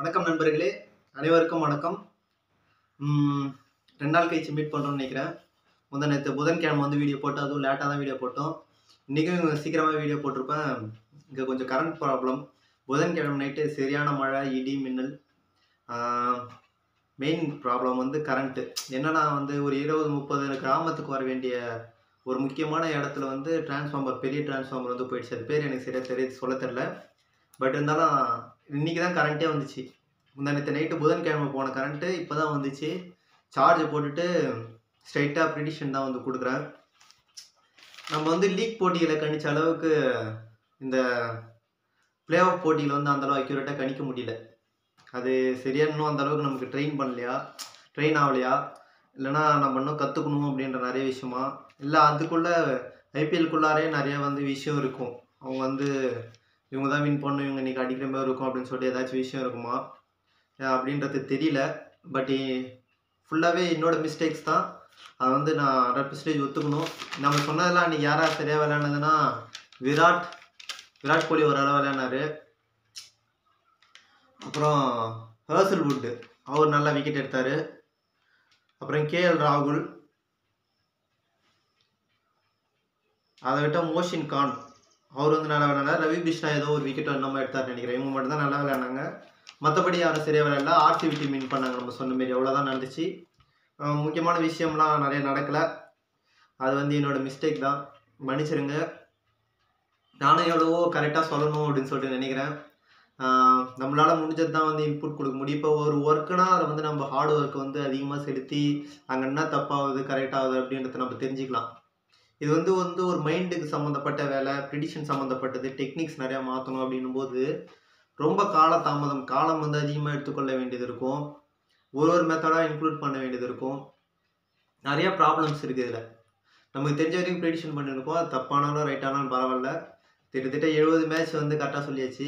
வணக்கம் நண்பர்களே அனைவருக்கும் வணக்கம் ம், ரெண்டு நாள் கழிச்சு மீட் பண்ணுறோம்னு நினைக்கிறேன் முந்தா நேற்று புதன்கிழமை வந்து வீடியோ போட்டு அதுவும் லேட்டாக தான் வீடியோ போட்டோம் இன்றைக்கும் சீக்கிரமாக வீடியோ போட்டிருப்பேன் இங்கே கொஞ்சம் கரண்ட் ப்ராப்ளம் புதன்கிழமை நைட்டு சரியான மழை இடி மின்னல் மெயின் ப்ராப்ளம் வந்து கரண்ட்டு என்னன்னா வந்து ஒரு இருபது முப்பது கிராமத்துக்கு வர வேண்டிய ஒரு முக்கியமான இடத்துல வந்து டிரான்ஸ்ஃபார்மர் பெரிய டிரான்ஸ்ஃபார்மர் வந்து போயிடுச்சு அது பேர் எனக்கு சரியாக தெரிய சொல்ல தெரில பட் இருந்தாலும் இன்னைக்கு தான் கரண்ட்டே வந்துச்சு முந்தா நேற்று நைட்டு புதன்கிழமை போன கரண்ட்டு இப்போ தான் வந்துச்சு சார்ஜ் போட்டுட்டு ஸ்ட்ரைட்டாக ப்ரிடிஷன் தான் வந்து கொடுக்குறேன் நம்ம வந்து லீக் போட்டிகளை கணிச்ச அளவுக்கு இந்த ப்ளே ஆஃப் போட்டியில் வந்து அந்தளவு அக்யூரேட்டாக கணிக்க முடியல அது சரியா இன்னும் அந்த அளவுக்கு நமக்கு ட்ரெயின் பண்ணலையா ட்ரெயின் ஆகலையா இல்லைன்னா நம்ம இன்னும் கற்றுக்கணும் அப்படின்ற நிறைய விஷயமா இல்லை அதுக்குள்ளே ஐபிஎல்குள்ளாரே நிறைய வந்து விஷயம் இருக்கும் அவங்க வந்து இவங்க தான் வின் பண்ணணும் இவங்க இன்னைக்கு அடிக்கிற மாதிரி இருக்கும் அப்படின்னு சொல்லிட்டு ஏதாச்சும் விஷயம் இருக்குமா அஹ் அப்படின்றது தெரியல பட் ஃபுல்லாகவே என்னோட மிஸ்டேக்ஸ் தான் அதை வந்து நான் ஹண்ட்ரட் பர்சன்டேஜ் ஒத்துக்கணும் நம்ம சொன்னதெல்லாம் அன்றைக்கி யாரா சரியாக விளையாடுனதுன்னா விராட் விராட் கோலி ஒரு அளவு விளையாடினாரு அப்புறம் ஹர்சல் வுட்டு அவர் நல்லா விக்கெட் எடுத்தார் அப்புறம் கேஎல் ராகுல் அதை விட்டால் மோஷின் கான் அவர் வந்து நல்லா விளையாண்டார் ரவி கிருஷ்ணா ஏதோ ஒரு விக்கெட் நம்ம எடுத்தார் நினைக்கிறேன் இவங்க மட்டும் தான் நல்லா விளையாண்டாங்க மற்றபடி யாரும் சரியாக விளையாடல ஆர்சிபி டீம் வின் பண்ணாங்க நம்ம சொன்ன மாரி அவ்வளோதான் நடந்துச்சு அஹ் முக்கியமான விஷயம்லாம் நிறைய நடக்கலை அது வந்து என்னோட மிஸ்டேக் தான் மன்னிச்சிருங்க நானும் எவ்வளவோ கரெக்டாக சொல்லணும் அப்படின்னு சொல்லிட்டு நினைக்கிறேன் ஆஹ் நம்மளால முடிஞ்சது தான் வந்து இன்புட் கொடுக்க முடியும் இப்போ ஒரு ஒர்க்குனா அதை வந்து நம்ம ஹார்ட் ஒர்க் வந்து அதிகமாக செலுத்தி அங்கே என்ன தப்பாகுது கரெக்டாகுது அப்படின்றத நம்ம தெரிஞ்சுக்கலாம் இது வந்து வந்து ஒரு மைண்டுக்கு சம்மந்தப்பட்ட வேலை ப்ரிடிஷன் சம்மந்தப்பட்டது டெக்னிக்ஸ் நிறையா மாற்றணும் அப்படின்னும் போது ரொம்ப கால தாமதம் காலம் வந்து அதிகமாக எடுத்துக்கொள்ள வேண்டியது இருக்கும் ஒரு ஒரு மெத்தடாக இன்க்ளூட் பண்ண வேண்டியது இருக்கும் நிறைய ப்ராப்ளம்ஸ் இருக்குது இதில் நமக்கு தெரிஞ்ச வரைக்கும் ப்ரெடிஷன் பண்ணியிருக்கோம் அது தப்பானாலும் ரைட்டானாலும் பரவாயில்ல கிட்டத்தட்ட எழுபது மேட்ச் வந்து கரெக்டாக சொல்லியாச்சு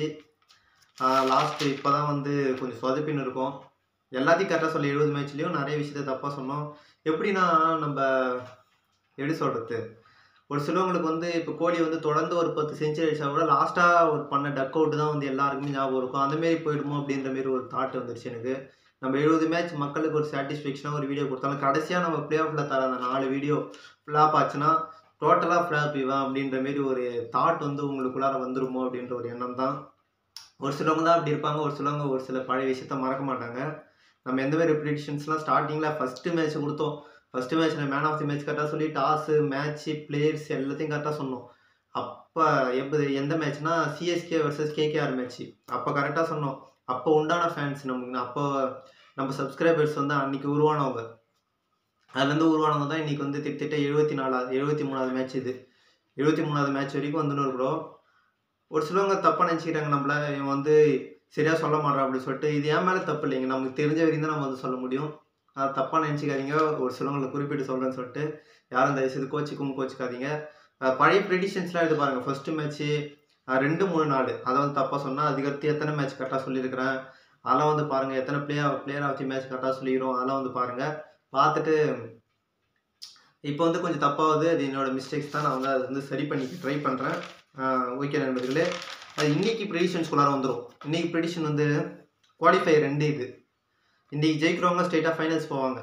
லாஸ்ட்டு இப்போ தான் வந்து கொஞ்சம் சொதப்பின்னு இருக்கோம் எல்லாத்தையும் கரெக்டாக சொல்லி எழுபது மேட்ச்லேயும் நிறைய விஷயத்த தப்பாக சொன்னோம் எப்படின்னா நம்ம எப்படி சொல்கிறது ஒரு சிலவங்களுக்கு வந்து இப்போ கோலி வந்து தொடர்ந்து ஒரு பத்து செஞ்சுரி அடிச்சா கூட லாஸ்ட்டாக ஒரு பண்ண டக் அவுட் தான் வந்து எல்லாருக்குமே ஞாபகம் இருக்கும் அந்த மாரி போயிடுமோ அப்படின்ற மாரி ஒரு தாட் வந்துருச்சு எனக்கு நம்ம எழுபது மேட்ச் மக்களுக்கு ஒரு சாட்டிஸ்ஃபேக்ஷனாக ஒரு வீடியோ கொடுத்தாலும் கடைசியாக நம்ம பிளே ஆஃபில் தர அந்த நாலு வீடியோ ஃப்ளாப் ஆச்சுன்னா டோட்டலாக ஃப்ளாப் இவன் அப்படின்ற மாரி ஒரு தாட் வந்து உங்களுக்குள்ளார வந்துருமோ அப்படின்ற ஒரு எண்ணம் தான் ஒரு சிலவங்க தான் அப்படி இருப்பாங்க ஒரு சிலவங்க ஒரு சில பழைய விஷயத்த மறக்க மாட்டாங்க நம்ம எந்த மாதிரி ப்ரிடிஷன்ஸ்லாம் ஸ்டார்டிங்கில் ஃபஸ்ட்டு மேட்ச் கொடுத்தோம் ஃபஸ்ட்டு மேட்ச்சில் மேன் ஆஃப் தி மேட்ச் கரெக்டாக சொல்லி டாஸு மேட்ச்சு பிளேயர்ஸ் எல்லாத்தையும் கரெக்டாக சொன்னோம் அப்போ எப்படி எந்த மேட்ச்னா சிஎஸ்கே வர்சஸ் கேகேஆர் மேட்ச்சு அப்போ கரெக்டாக சொன்னோம் அப்போ உண்டான ஃபேன்ஸ் நமக்கு அப்போ நம்ம சப்ஸ்கிரைபர்ஸ் வந்து அன்னைக்கு உருவானவங்க அதுலேருந்து உருவானவங்க தான் இன்றைக்கி வந்து கிட்டத்தட்ட எழுபத்தி நாலாவது எழுபத்தி மூணாவது மேட்ச் இது எழுபத்தி மூணாவது மேட்ச் வரைக்கும் வந்துன்னு இருக்கிறோம் ஒரு சிலவங்க தப்பாக நினச்சிக்கிறாங்க நம்மள இவன் வந்து சரியாக சொல்ல மாட்டான் அப்படின்னு சொல்லிட்டு இது ஏன் மேலே தப்பு இல்லைங்க நமக்கு தெரிஞ்ச வரைக்கும் தான் நம்ம வந்து சொல்ல முடியும் அதை தப்பாக நினச்சிக்காதீங்க ஒரு சிலவங்களை குறிப்பிட்டு சொல்கிறேன்னு சொல்லிட்டு யாரும் தயவுசெய்து கோச்சிக்கும் கோச்சிக்காதீங்க அஹ் பழைய ப்ரெடிஷன்ஸ்லாம் எடுத்து பாருங்கள் ஃபஸ்ட்டு மேட்ச்சு ரெண்டு மூணு நாள் அதை வந்து தப்பாக சொன்னால் அதுக்கடுத்து எத்தனை மேட்ச் கரெக்டாக சொல்லியிருக்கிறேன் அதெல்லாம் வந்து பாருங்கள் எத்தனை player player of the match கரெக்டாக சொல்லிக்கிறோம் அதெல்லாம் வந்து பாருங்கள் பார்த்துட்டு இப்போ வந்து கொஞ்சம் தப்பாகுது அது என்னோட மிஸ்டேக்ஸ் தான் நான் வந்து அதை வந்து சரி பண்ணிக்க ட்ரை பண்ணுறேன் ஓகே நண்பர்களே அது இன்னைக்கு ப்ரெடிஷன்ஸ்குள்ளார வந்துடும் இன்னைக்கு ப்ரெடிஷன் வந்து குவாலிஃபை ரெண்டு இது இன்னைக்கு ஜெயிக்கிறவங்க ஸ்ட்ரெயிட்டாக ஃபைனல்ஸ் போவாங்க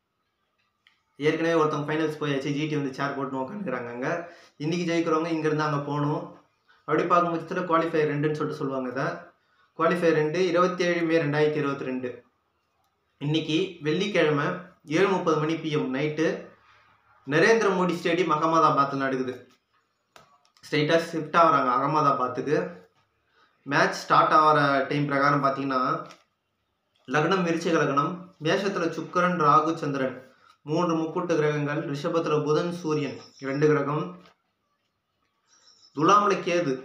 ஏற்கனவே ஒருத்தவங்க ஃபைனல்ஸ் போயாச்சு ஜிடி வந்து சேர் போட்டு உட்காந்துக்கிறாங்க அங்கே இன்னைக்கு ஜெயிக்கிறவங்க இங்கேருந்து அங்கே போகணும் அப்படி பார்க்கும் பட்சத்தில் குவாலிஃபை ரெண்டுன்னு சொல்லிட்டு சொல்லுவாங்க இதை குவாலிஃபை ரெண்டு இருபத்தி ஏழு மே ரெண்டாயிரத்தி இருபத்தி ரெண்டு இன்னைக்கு வெள்ளிக்கிழமை ஏழு முப்பது மணி PM night Narendra Modi Stadium அகமதாபாத்தில் நடக்குது ஸ்ட்ரைட்டாக ஷிஃப்ட் ஆகுறாங்க அகமதாபாத்துக்கு மேட்ச் ஸ்டார்ட் ஆகிற டைம் பிரகாரம் பார்த்தீங்கன்னா லக்னம் விருச்சிக லக்னம் மேஷத்தில் சுக்கரன் ராகு சந்திரன் மூன்று முக்கூட்டு கிரகங்கள் ரிஷபத்தில் புதன் சூரியன் ரெண்டு கிரகம் துலாமில் கேது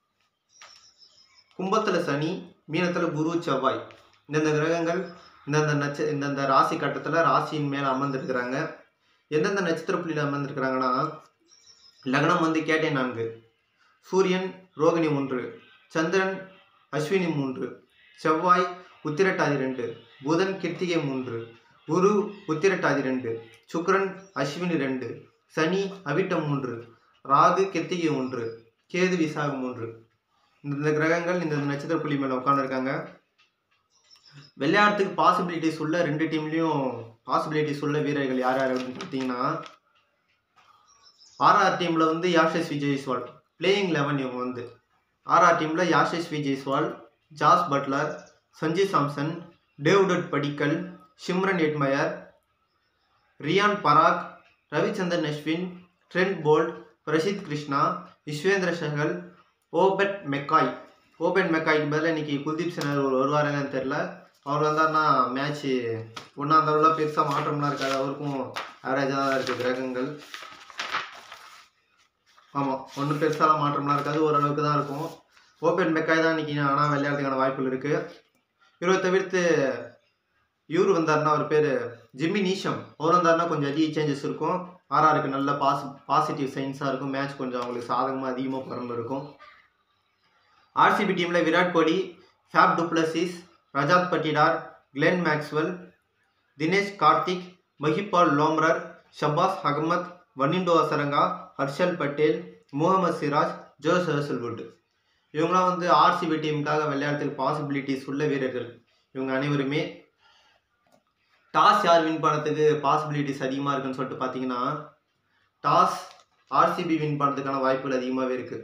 கும்பத்தில் சனி மீனத்தில் குரு செவ்வாய் இந்தந்த கிரகங்கள் இந்தந்த நட்ச இந்தந்த ராசி கட்டத்தில் ராசியின் மேலே அமர்ந்திருக்கிறாங்க எந்தெந்த நட்சத்திர புள்ளியில் அமர்ந்திருக்கிறாங்கன்னா லக்னம் வந்து கேட்டை நான்கு சூரியன் ரோகிணி ஒன்று சந்திரன் அஸ்வினி மூன்று செவ்வாய் உத்திரட்டாதி ரெண்டு புதன் கிருத்திகை மூன்று குரு உத்திரட்டாதி ரெண்டு சுக்கிரன் அஸ்வினி ரெண்டு சனி அவிட்டம் மூன்று ராகு கிருத்திகை ஒன்று கேது விசாகம் மூன்று இந்த கிரகங்கள் இந்த நட்சத்திர புள்ளி மேலே உட்காந்துருக்காங்க விளையாடுறதுக்கு பாசிபிலிட்டிஸ் உள்ள ரெண்டு டீம்லேயும் பாசிபிலிட்டிஸ் உள்ள வீரர்கள் யார் யார் அப்படின்னு பார்த்தீங்கன்னா ஆர்ஆர் டீமில் வந்து யாஷஸ் விஜய்ஸ்வால் பிளேயிங் லெவன் இவங்க வந்து ஆர்ஆர் டீமில் Yashasvi Jaiswal Jos Buttler Sanju Samson Devdutt Padikkal Shimron Hetmyer Riyan Parag Ravichandran Ashwin Trent Boult Prasidh Krishna Yuzvendra Chahal Obed McCoy Obed மெக்காய்க்கு பதிலாக இன்னைக்கு குல்தீப் செனர் ஒரு வருவாருங்கன்னு தெரில அவர் வந்தார்னா மேட்ச்சு ஒன்றா அந்த அளவுல பெருசாக மாற்றம்லாம் இருக்காது அவருக்கும் ஆவரேஜாக தான் இருக்குது கிரகங்கள் ஆமாம் ஒன்றும் பெருசாலாம் மாற்றம்லாம் இருக்காது ஓரளவுக்கு தான் இருக்கும் ஓபன் மெக்காய் தான் இன்னைக்கு ஆனால் விளையாடுறதுக்கான வாய்ப்புகள் இருக்குது இவரை தவிர்த்து இவர் வந்தாருன்னா அவர் பேர் ஜிம்மி நீஷம் அவர் வந்தாருன்னா கொஞ்சம் அதிக சேஞ்சஸ் இருக்கும் ஆர்ஆருக்கு நல்ல பாஸ் பாசிட்டிவ் சைன்ஸாக இருக்கும் மேட்ச் கொஞ்சம் அவங்களுக்கு சாதகமாக அதிகமாக பரம்பு இருக்கும் ஆர்சிபி டீமில் Virat Kohli Faf du Plessis Rajat Patidar Glenn Maxwell Dinesh Karthik Mahipal Lomror Shahbaz Ahmed Wanindu Hasaranga Harshal Patel Mohammed Siraj Josh Hazlewood இவங்களாம் வந்து ஆர்சிபி டீமுக்காக விளையாடுறதுக்கு பாசிபிலிட்டிஸ் உள்ள வீரர்கள் இவங்க அனைவருமே டாஸ் யார் வின் பண்ணதுக்கு பாசிபிலிட்டிஸ் அதிகமாக இருக்குன்னு சொல்லிட்டு பார்த்தீங்கன்னா டாஸ் ஆர்சிபி வின் பண்ணுறதுக்கான வாய்ப்புகள் அதிகமாகவே இருக்குது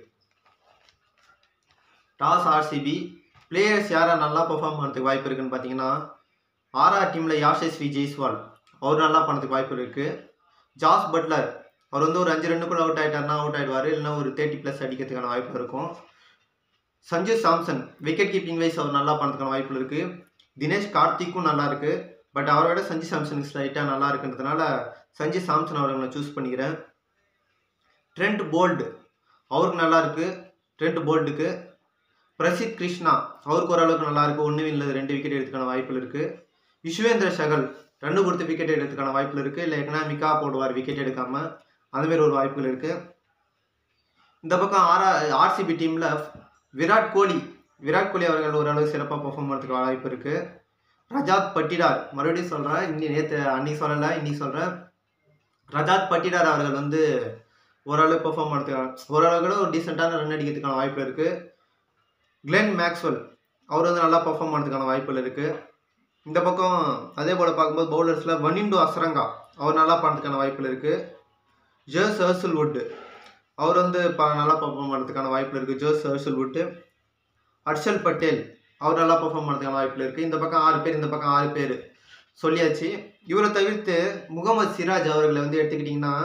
டாஸ் ஆர்சிபி பிளேயர்ஸ் யாரை நல்லா பெர்ஃபார்ம் பண்ணுறதுக்கு வாய்ப்பு இருக்குன்னு பார்த்தீங்கன்னா ஆர்ஆர் டீமில் யாஷஸ்வி ஜெய்ஸ்வால் அவர் நல்லா பண்ணதுக்கு வாய்ப்பு இருக்குது ஜாஸ் பட்லர் அவர் வந்து ஒரு அஞ்சு ரன்னுக்குள்ள அவுட் ஆகிட்டார்னா அவுட் ஆகிடுவார் இல்லைன்னா ஒரு தேர்ட்டி ப்ளஸ் அடிக்கிறதுக்கான வாய்ப்பு இருக்கும் Sanju Samson wicket keeping wise அவர் நல்லா பண்ணுறதுக்கான வாய்ப்பு இருக்குது தினேஷ் கார்த்திக்கும் நல்லா இருக்குது பட் அவரை விட சஞ்சு சாம்சனுக்கு ஸ்லைட்டாக நல்லா இருக்குன்றதுனால சஞ்சு சாம்சன் அவரை நான் சூஸ் பண்ணிக்கிறேன் ட்ரெண்ட் போல்டு அவருக்கு நல்லா இருக்குது ட்ரெண்ட் போல்டுக்கு பிரசித் கிருஷ்ணா அவருக்கு ஓரளவுக்கு நல்லா இருக்குது ஒன்று இல்லை ரெண்டு விக்கெட் எடுத்துக்கான வாய்ப்புகள் இருக்குது யுஷ்வேந்திர சகல் ரெண்டு கொடுத்து விக்கெட் எடுத்துக்கான வாய்ப்புகள் இருக்குது இல்லை எக்கனாமிக்காக போடுவார் விக்கெட் எடுக்காமல் அதுமாரி ஒரு வாய்ப்புகள் இருக்குது இந்த பக்கம் ஆர் ஆர்சிபி டீமில் விராட் கோலி விராட் கோலி அவர்கள் ஓரளவு சிறப்பாக பெர்ஃபார்ம் பண்ணுறதுக்கு வாய்ப்பு இருக்குது ரஜாத் பட்டிடார் மறுபடியும் சொல்கிறேன் இன்னி நேற்று அன்னைக்கு சொல்லலை இன்னைக்கு சொல்கிறேன் ரஜாத் பட்டிடார் அவர்கள் வந்து ஓரளவு பெர்ஃபார்ம் பண்ணுறதுக்கு ஓரளவு கூட ஒரு டீசெண்டான ரன் அடிக்கிறதுக்கான வாய்ப்பு இருக்குது கிளென் மேக்ஸ்வெல் அவர் வந்து நல்லா பெர்ஃபார்ம் பண்ணுறதுக்கான வாய்ப்புகள் இருக்குது இந்த பக்கம் அதே போல் பார்க்கும்போது பவுலர்ஸில் வனிண்டு அசரங்கா அவர் நல்லா பண்ணுறதுக்கான வாய்ப்புகள் இருக்குது ஜேர்ஸ் ஹர்சல் வுட் அவர் வந்து ப நல்லா பெர்ஃபார்ம் பண்ணுறதுக்கான வாய்ப்புகள் இருக்குது Josh Hazlewood Harshal Patel அவர் நல்லா பெர்ஃபார்ம் பண்ணுறதுக்கான வாய்ப்புகள் இருக்குது இந்த பக்கம் ஆறு பேர் இந்த பக்கம் ஆறு பேர் சொல்லியாச்சு இவரை தவிர்த்து முகமது சிராஜ் அவர்களை வந்து எடுத்துக்கிட்டிங்கன்னா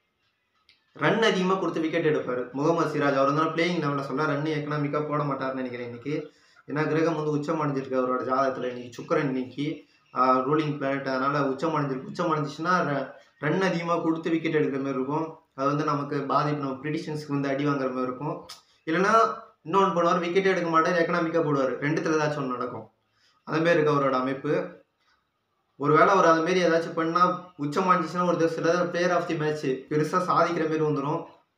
ரன் அதிகமாக கொடுத்து விக்கெட் எடுப்பார் முகமது சிராஜ் அவர் வந்து பிளேயிங் லெவலில் சொல்ல ரன் எக்கனாமிக்காக போட மாட்டார்னு நினைக்கிறேன் இன்னைக்கு ஏன்னா கிரகம் வந்து உச்சம் அடைஞ்சிருக்கு அவரோட ஜாதகத்தில் இன்னைக்கு சுக்கரன் இன்னைக்கு ரூலிங் பிளானட் அதனால் உச்சம் அடைஞ்சிருக்கு உச்சம் அடைஞ்சிச்சுன்னா ரன் அதிகமாக கொடுத்து விக்கெட் எடுக்கிற மாதிரி இருக்கும் அது வந்து நமக்கு பாதிப்பு நம்ம ப்ரிடிஷன்ஸ்க்கு வந்து அடி வாங்குற மாதிரி இருக்கும் இல்லைன்னா இன்னொன்று போடுவார் விக்கெட்டே எடுக்க மாட்டார் எக்கனாமிக்காக போடுவார் ரெண்டுத்தில் ஏதாச்சும் ஒன்று நடக்கும் அதுமாரி இருக்கு அவரோட அமைப்பு ஒருவேளை அவர் அதுமாரி ஏதாச்சும் பண்ணால் உச்சமாஞ்சிச்சுன்னா ஒரு சில பிளேயர் ஆஃப் தி மேட்ச் பெருசாக சாதிக்கிற மாரி வந்துடும்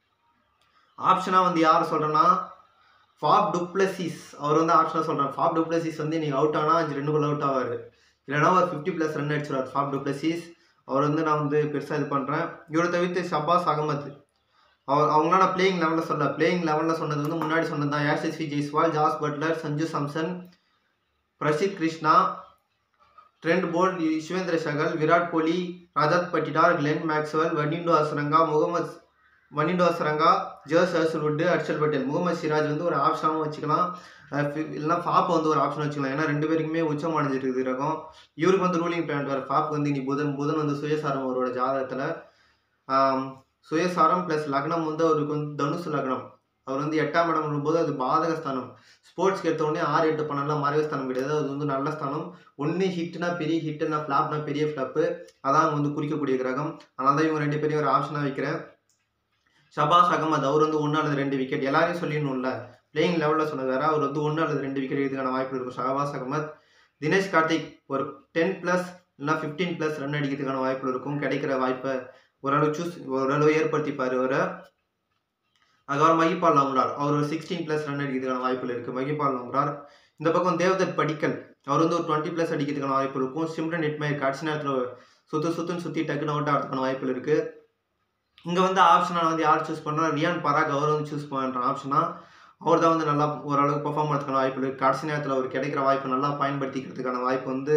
ஆப்ஷனாக வந்து யார் சொல்கிறேன்னா ஃபாப் டுப்ளசிஸ் அவர் வந்து ஆப்ஷனாக சொல்கிறேன் ஃபாப் டுப்ளசிஸ் வந்து நீங்கள் அவுட் ஆனால் அஞ்சு ரெண்டுக்குள்ள அவுட் ஆவார் இல்லைனா ஒரு ஃபிஃப்டி ப்ளஸ் ரன் அடிச்சிருவார் ஃபாப் டுப்ளசிஸ் அவர் வந்து நான் வந்து பெருசாக இது பண்ணுறேன் இவரை தவிர்த்து ஷபாஸ் அகமத் அவர் அவங்களாம் நான் பிளேயிங் லெவலில் சொல்ல பிளேயிங் லெவலில் சொன்னது வந்து முன்னாடி சொன்னது தான் Yashasvi Jaiswal Jos Buttler Sanju Samson Prasidh Krishna Trent Boult Yuzvendra Chahal Virat Kohli Rajat Patidar Glenn Maxwell Wanindu Hasaranga Mohammed Wanindu Hasaranga Josh Hazlewood Harshal Patel Mohammed Siraj வந்து ஒரு ஆப்ஷனாகவும் வச்சுக்கலாம் இல்லைனா ஃபாப்பை வந்து ஒரு ஆப்ஷன் வச்சுக்கலாம் ஏன்னா ரெண்டு பேருக்குமே உச்சம் அடைஞ்சிருக்கு ரகம் இவருக்கு வந்து ரூலிங் பிளான் வேறு ஃபாப் வந்து இனி புதன் புதன் வந்து சுயசாரம் அவரோட ஜாதகத்தில் சுயசாரம் ப்ளஸ் லக்னம் வந்து அவருக்கு வந்து தனுசு லக்னம் அவர் வந்து எட்டாம் இடம் போது அது பாதக ஸ்தானம் ஸ்போர்ட்ஸ்க்கு எடுத்த உடனே ஆறு எட்டு பன்னெண்டுலாம் மறைவு ஸ்தானம் கிடையாது அது வந்து நல்ல ஸ்தானம் ஒன்று ஹிட்னா பெரிய ஹிட்னா ஃப்ளாப்னா பெரிய ஃப்ளாப்பு அதான் அங்கே வந்து குறிக்கக்கூடிய கிரகம் அதனால தான் இவங்க ரெண்டு பேரையும் ஒரு ஆப்ஷனாக வைக்கிறேன் ஷபாஸ் அகமது அவர் வந்து ஒன்று அல்லது ரெண்டு விக்கெட் எல்லாரையும் சொல்லிடணும்ல பிளேயிங் லெவலில் சொன்னது வேற அவர் வந்து ஒன்று அல்லது ரெண்டு விக்கெட் எடுக்கிறதுக்கான வாய்ப்பு இருக்கும் ஷபாஸ் அகமத் தினேஷ் கார்த்திக் ஒரு டென் ப்ளஸ் இல்லைனா ஃபிஃப்டீன் ப்ளஸ் ரன் அடிக்கிறதுக்கான வாய்ப்பு இருக்கும் கிடைக்கிற வாய்ப்பை ஓரளவு சூஸ் ஓரளவு ஏற்படுத்திப்பார் அவரை அதுக்கப்புறம் மகிபால் லம்ரார் அவர் ஒரு சிக்ஸ்டீன் ப்ளஸ் ரன் அடிக்கிறதுக்கான வாய்ப்புகள் இருக்குது மகிபால் லம்ரார் இந்த பக்கம் தேவதத் படிக்கல் அவர் வந்து ஒரு டுவெண்ட்டி ப்ளஸ் அடிக்கிறதுக்கான வாய்ப்பு இருக்கும் சிம்ரன் நெட்மயர் கடைசி நேரத்தில் சுற்று சுற்றுன்னு சுற்றி டக்குன்னு அவுட் ஆகிறதுக்கான வாய்ப்புகள் இருக்குது இங்கே வந்து ஆப்ஷனாக வந்து யார் சூஸ் பண்ணால் ரியான் பராக் அவர் வந்து சூஸ் பண்ணுற ஆப்ஷனாக அவர் தான் வந்து நல்லா ஓரளவுக்கு பெர்ஃபார்ம் பண்ணுறதுக்கான வாய்ப்பு இருக்குது கடைசி நேரத்தில் அவர் கிடைக்கிற வாய்ப்பை நல்லா பயன்படுத்திக்கிறதுக்கான வாய்ப்பு வந்து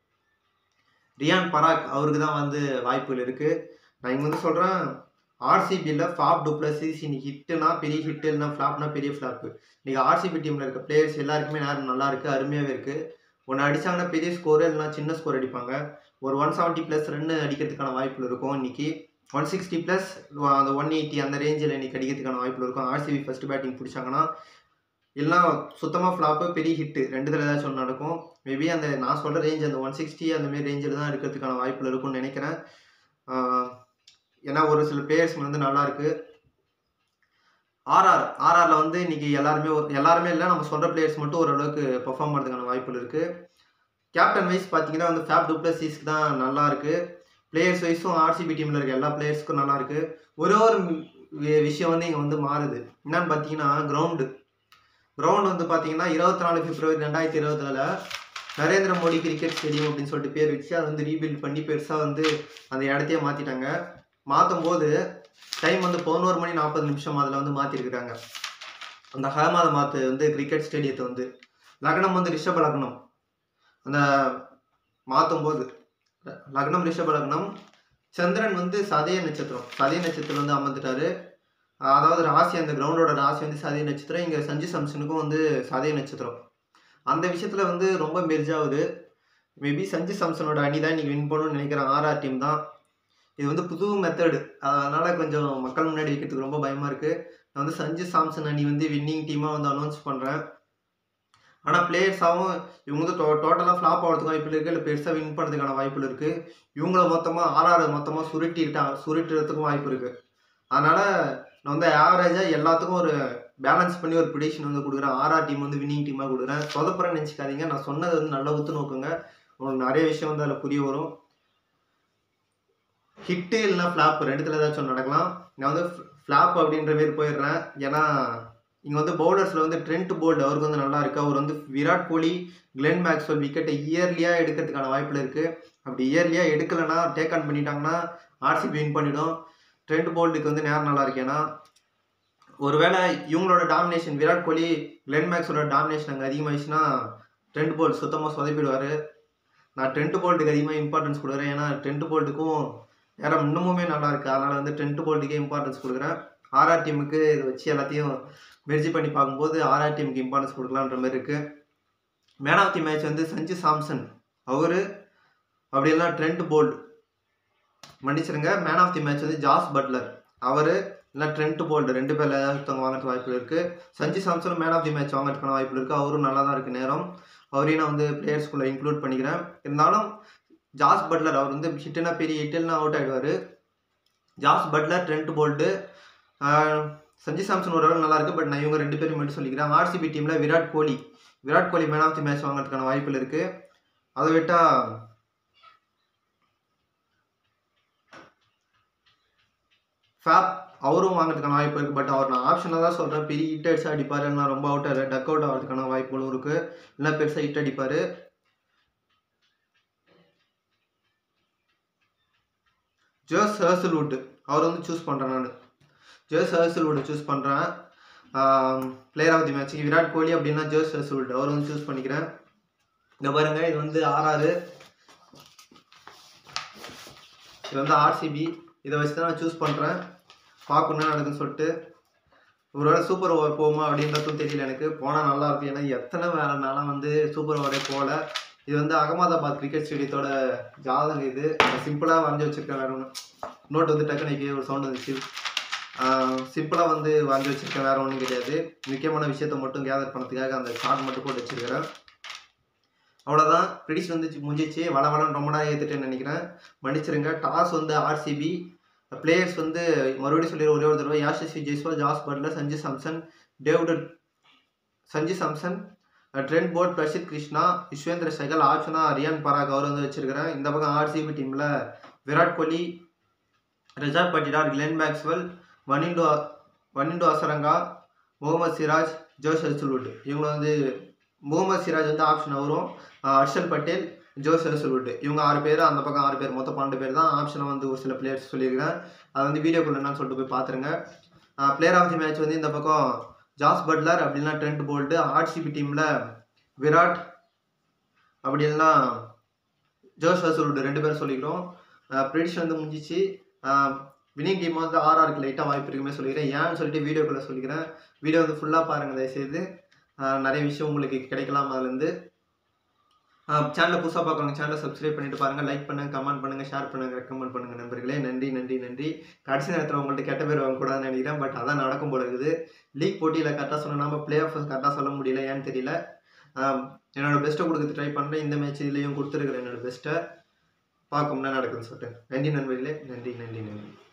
ரியான் பராக் அவருக்கு தான் வந்து வாய்ப்புகள் இருக்குது நான் இங்கே வந்து சொல்கிறேன் ஆர்சிபியில் ஃபாப் டூப்ளசிஸ் இன்னைக்கு ஹிட்டுனா பெரிய ஹிட் இல்லைனா ஃப்ளாப்னா பெரிய ஃப்ளாப்பு இன்னைக்கு ஆர்சிபி டீமில் இருக்க பிளேயர்ஸ் எல்லாருக்குமே நேரம் நல்லா இருக்குது அருமையாகவே இருக்குது ஒன்று அடிச்சாங்கன்னா பெரிய ஸ்கோர் இல்லைனா சின்ன ஸ்கோர் அடிப்பாங்க ஒரு ஒன் செவன்ட்டி ப்ளஸ் ரன் அடிக்கிறதுக்கான வாய்ப்புகள் இருக்கும் இன்னைக்கு ஒன் சிக்ஸ்டி ப்ளஸ் அந்த ஒன் எயிட்டி அந்த ரேஞ்சில் இன்னைக்கு அடிக்கிறதுக்கான வாய்ப்புகள் இருக்கும் ஆர்சிபி ஃபர்ஸ்ட் பேட்டிங் பிடிச்சாங்கன்னா இல்லைனா சுத்தமாக ஃப்ளாப்பு பெரிய ஹிட்டு ரெண்டுத்தில் ஏதாச்சும் ஒன்று நடக்கும் மேபி அந்த நான் சொல்கிற ரேஞ்ச் அந்த ஒன் சிக்ஸ்டி அந்த மாதிரி ரேஞ்சில் தான் எடுக்கிறதுக்கான வாய்ப்புகள் இருக்கும்னு நினைக்கிறேன் ஆஹ் ஏன்னா ஒரு சில பிளேயர்ஸ் வந்து நல்லா இருக்கு ஆர்ஆர் ஆர்ஆரில் வந்து இன்னைக்கு எல்லாருமே ஒரு- எல்லாருமே இல்லை நம்ம சொல்கிற பிளேயர்ஸ் மட்டும் ஓரளவுக்கு பெர்ஃபார்ம் பண்ணுறதுக்கான வாய்ப்புகள் இருக்குது கேப்டன் வைஸ் பார்த்தீங்கன்னா வந்து ஃபேப் டூப்ளசிஸ்க்கு தான் நல்லா இருக்கு பிளேயர்ஸ் வைஸும் ஆர்சிபி டீமில் இருக்க எல்லா பிளேயர்ஸ்க்கும் நல்லா இருக்கு ஒரே ஒரு வி- விஷயம் வந்து இங்கே வந்து மாறுது என்னன்னு பார்த்தீங்கன்னா கிரவுண்டு கிரவுண்ட் வந்து பார்த்தீங்கன்னா இருபத்தி நாலு பிப்ரவரி ரெண்டாயிரத்தி இருபதுல நரேந்திர மோடி கிரிக்கெட் ஸ்டேடியம் அப்படின்னு சொல்லிட்டு பேர் வச்சு அதை வந்து ரீபில்ட் பண்ணி பெருசாக வந்து அந்த இடத்தையே மாற்றிட்டாங்க மாற்றும் போது டைம் வந்து பதினோரு மணி நாற்பது நிமிஷம் அதில் வந்து மாற்றிருக்கிறாங்க அந்த ஹேமாதமாத்து வந்து கிரிக்கெட் ஸ்டேடியத்தை வந்து லக்னம் வந்து ரிஷப லக்னம் அந்த மாற்றும் போது லக்னம் ரிஷப லக்னம் சந்திரன் வந்து சதய நட்சத்திரம் சதய நட்சத்திரம் வந்து அமர்ந்துட்டாரு அதாவது ராசி அந்த கிரவுண்டோட ராசி வந்து சதய நட்சத்திரம் இங்கே சஞ்சு சம்சனுக்கும் வந்து சதய நட்சத்திரம் அந்த விஷயத்தில் வந்து ரொம்ப மெர்ஜ் ஆகுது மேபி சஞ்சு சாம்சனோட அணி தான் இன்னைக்கு வின் பண்ணணும்னு நினைக்கிறேன் ஆர்ஆர் டீம் தான் இது வந்து புது மெத்தடு அதனால கொஞ்சம் மக்கள் முன்னாடி வைக்கிறதுக்கு ரொம்ப பயமா இருக்கு நான் வந்து சஞ்சு சாம்சன் அணி வந்து வின்னிங் டீமாக வந்து அனௌன்ஸ் பண்ணுறேன் ஆனால் பிளேயர்ஸாகவும் இவங்க வந்து டோ டோட்டலாக ஃப்ளாப் ஆகிறதுக்கு வாய்ப்பு இருக்குது இல்லை பெருசாக வின் பண்ணுறதுக்கான வாய்ப்புகள் இருக்குது இவங்கள மொத்தமாக ஆர்ஆர் மொத்தமாக சுருட்டிட்டா சுருட்டுறதுக்கும் வாய்ப்பு இருக்குது அதனால் நான் வந்து ஆவரேஜாக எல்லாத்துக்கும் ஒரு பேலன்ஸ் பண்ணி ஒரு ப்ரிடிக்ஷன் வந்து கொடுக்குறேன் ஆர்ஆர் டீம் வந்து வின்னிங் டீமாக கொடுக்குறேன் சொதப்புறேன்னு நினச்சிக்காதீங்க நான் சொன்னது வந்து நல்லா உத்து நோக்குங்க உங்களுக்கு நிறைய விஷயம் வந்து அதில் புரிய வரும் ஹிட்டு இல்லைனா ஃப்ளாப் ரெண்டுத்துல ஏதாச்சும் ஒன்று நடக்கலாம் நான் வந்து ஃப்ளாப் அப்படின்ற மாரி போயிடுறேன் ஏன்னா இங்கே வந்து பவுலர்ஸில் வந்து ட்ரெண்ட் போல்ட் அவருக்கு வந்து நல்லா இருக்கு அவர் வந்து விராட் கோலி கிளென் மேக்ஸ்வெல் விக்கெட்டை இயர்லியாக எடுக்கிறதுக்கான வாய்ப்பில் இருக்குது அப்படி இயர்லியாக எடுக்கலைன்னா டேக் ஆன் பண்ணிட்டாங்கன்னா ஆர்சிபி வின் பண்ணிடும் ட்ரெண்ட் போல்ட்டுக்கு வந்து நேரம் நல்லா இருக்கு ஏன்னா ஒருவேளை இவங்களோட டாமினேஷன் விராட் கோலி கிளென் மேக்ஸோட டாமினேஷன் அங்கே அதிகமாகிடுச்சுன்னா ட்ரெண்ட் போல்ட் சுத்தமாக சொதப்பிடுவார் நான் ட்ரெண்ட் போல்ட்டுக்கு அதிகமாக இம்பார்ட்டன்ஸ் கொடுக்குறேன் ஏன்னா ட்ரெண்ட் போல்ட்டுக்கும் நேரம் இன்னமுமே நல்லா இருக்கு அதனால் வந்து ட்ரெண்ட் போல்ட்டுக்கே இம்பார்ட்டன்ஸ் கொடுக்குறேன் ஆர்ஆர் டீமுக்கு இதை வச்சு எல்லாத்தையும் மெர்ஜி பண்ணி பார்க்கும்போது ஆர்ஆர் டீமுக்கு இம்பார்ட்டன்ஸ் கொடுக்கலான்ற மாதிரி இருக்கு மேன் ஆஃப் தி மேட்ச் வந்து சஞ்சு சாம்சன் அவர் அப்படி இல்லைனா ட்ரெண்ட் போல்ட் மன்னிச்சிருங்க மேன் ஆஃப் தி மேட்ச் வந்து ஜாஸ் பட்லர் அவர் இல்லை ட்ரெண்ட் போல்ட் ரெண்டு பேர்ல ஏதாவது ஒருத்தவங்க வாங்குறதுக்கு வாய்ப்பு இருக்கு Sanju Samson man of the match வாங்குறதுக்கான வாய்ப்பு இருக்கு அவரும் நல்லா தான் இருக்கு நேரம் அவரையும் நான் வந்து பிளேயர்ஸ்குள்ளே இன்க்ளூட் பண்ணிக்கிறேன் இருந்தாலும் ஜாஸ் பட்லர் அவர் வந்து ஹிட்டுனா பெரிய ஹிட்டில்னா அவுட் ஆயிடுவாரு Jos Buttler Trent Boult Sanju Samson ஓரளவு நல்லா இருக்கு பட் நான் இவங்க ரெண்டு பேரும் மட்டும் சொல்லிக்கிறேன் ஆர்சிபி டீமில் Virat Kohli Virat Kohli man of the match வாங்குறதுக்கான வாய்ப்புகள் இருக்கு அதை விட்டா ஃபேப் அவரும் வாங்குறதுக்கான வாய்ப்பு இருக்குது பட் அவர் நான் ஆப்ஷனாக தான் சொல்கிறேன் பெரிய ஹிட் அடிச்சு அடிப்பார் இல்லைனா ரொம்ப அவுட் ஆகிற டக் அவுட் ஆகிறதுக்கான வாய்ப்புகளும் இருக்குது இல்லை பெருசாக ஹிட் அடிப்பார் ஜோஸ் ஹர்சல்வுட் அவர் வந்து சூஸ் பண்ணுறேன் நான் ஜோஸ் ஹர்சல்வுட் சூஸ் பண்ணுறேன் பிளேயர் ஆஃப் தி மேட்ச்சுக்கு விராட் கோலி அப்படின்னா ஜோஸ் ஹர்சல்வுட் அவர் வந்து சூஸ் பண்ணிக்கிறேன் இங்க பாருங்க இது வந்து ஆர்ஆர் இது வந்து ஆர்சிபி இதை வச்சு தான் நான் சூஸ் பண்ணுறேன் பார்க்கணும் என்ன நடக்குதுன்னு சொல்லிட்டு ஒருவேளை சூப்பர் ஓவர் போகுமா அப்படின்றதும் தெரியல எனக்கு போனால் நல்லா இருக்கும் ஏன்னா எத்தனை வேற நாளாக வந்து சூப்பர் ஓவரே போகல இது வந்து அகமதாபாத் கிரிக்கெட் ஸ்டேடியத்தோட ஜாதகம் இது சிம்பிளாக வரைஞ்சி வச்சிருக்கேன் வேற ஒன்று நோட் வந்து டக்குனு ஒரு சவுண்ட் வந்துச்சு சிம்பிளாக வந்து வரைஞ்சி வச்சிருக்கேன் வேற ஒன்றும் கிடையாது முக்கியமான விஷயத்த மட்டும் கேதர் பண்ணதுக்காக அந்த ஷார்ட் மட்டும் போட்டு வச்சிருக்கிறேன் அவ்வளோதான் ப்ரிடிஷ் வந்து முடிஞ்சிச்சு வள வளன்னு ரொம்ப நேரம் ஏற்றுட்டேன்னு நினைக்கிறேன் மன்னிச்சிருங்க டாஸ் வந்து ஆர்சிபி பிளேயர்ஸ் வந்து மறுபடியும் சொல்லி ஒரே ஒரு தடவை யாஷஸ்வி Jaiswal Jos Buttler Sanju Samson David Sanju Samson trend board Prasidh Krishna Yuzvendra சகல் ஆப்ஷனா Ryan பராக் அவர் வந்து வச்சிருக்கிறேன் இந்த பக்கம் ஆர்சிபி டீமில் விராட் கோலி ரஜாத் Patidar Glenn Maxwell வனிண்டு வனிண்டு Azarenka Mohammed Siraj Jose ஹெல்சுல்வுட் இவங்க வந்து முகமது சிராஜ் வந்து ஆப்ஷன் வரும் ஹர்ஷல் பட்டேல் ஜோஸ் ஹெல்சுல்வுட் இவங்க ஆறு பேர் அந்த பக்கம் ஆறு பேர் மொத்தம் பன்னெண்டு பேர் தான் ஆப்ஷனை வந்து ஒரு சில பிளேயர்ஸ் சொல்லியிருக்கிறேன் அதை வந்து வீடியோக்குள்ள என்னன்னு சொல்லிட்டு போய் பார்த்துருங்க பிளேயர் ஆஃப் தி மேட்ச் வந்து இந்த பக்கம் ஜாஸ் பட்லர் அப்படின்னா ட்ரெண்ட் போல்ட்டு ஆர்சிபி டீமில் விராட் அப்படி இல்லைன்னா ஜோஸ் ஹசூல்டு ரெண்டு பேரும் சொல்லிக்கிறோம் ப்ரெடிஷன் வந்து முடிஞ்சிச்சு வினிங் டீம் வந்து ஆர்ஆருக்கு லைட்டாக வாய்ப்பு இருக்குமே சொல்லிக்கிறேன் ஏன்னு சொல்லிட்டு வீடியோக்குள்ளே சொல்லிக்கிறேன் வீடியோ வந்து ஃபுல்லாக பாருங்கள் தயவுசெய்து ஆஹ் நிறைய விஷயம் உங்களுக்கு கிடைக்கலாம் அதுலேருந்து சேனலை புதுசாக பார்க்குறவங்க சேனலை சப்ஸ்கிரைப் பண்ணிட்டு பாருங்கள் லைக் பண்ணுங்கள் கமெண்ட் பண்ணுங்கள் ஷேர் பண்ணுங்கள் ரெக்கமெண்ட் பண்ணுங்கள் நண்பர்களே நன்றி நன்றி நன்றி கடைசி நேரத்தில் உங்கள்கிட்ட கெட்ட பேர் வாங்கக்கூடாதுன்னு நினைக்கிறேன் பட் அதான் நடக்கும் போல இருக்குது லீக் போட்டியில் கரெக்டாக சொன்ன நம்ம பிளே ஆஃப் கரெக்டாக சொல்ல முடியல ஏன்னு தெரியல ஆஹ் என்னோட பெஸ்ட்டை கொடுக்க ட்ரை பண்ணுறேன் இந்த மேட்ச் இதுலேயும் கொடுத்துருக்குறேன் என்னோட பெஸ்ட்டை பார்க்கணும்னா நடக்குதுன்னு சொல்லிட்டு நன்றி நண்பர்களே நன்றி நன்றி நன்றி